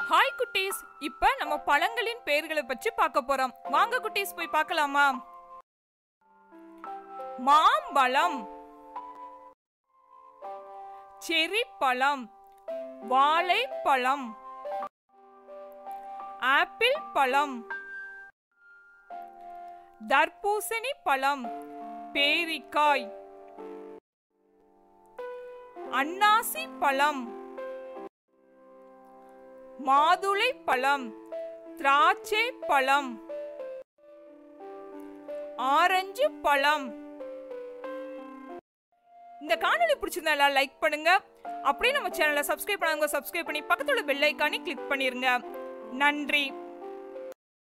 hi குட்டீஸ் இப்ப நம்ம பழங்களின் பெயர்களை பற்றி பார்க்க போறோம் வாங்க குட்டீஸ் போய் பார்க்கலாமா மாம்பழம் செரி பழம் வாழைப்பழம் ஆப்பிள் பழம் தர்பூசணி பழம் பேரிக்காய் அன்னாசி பழம் மாதுளை பழம் திராட்சை பழம் ஆரஞ்சு பழம் இந்த காணொளி பிடிச்சிருந்தா எல்லாம் லைக் பண்ணுங்க அப்படியே நம்ம சேனலை சப்ஸ்கிரைப் பண்ணாங்க சப்ஸ்கிரைப் பண்ணி பக்கத்துல பெல் ஐக்கானே கிளிக் பண்ணிருங்க நன்றி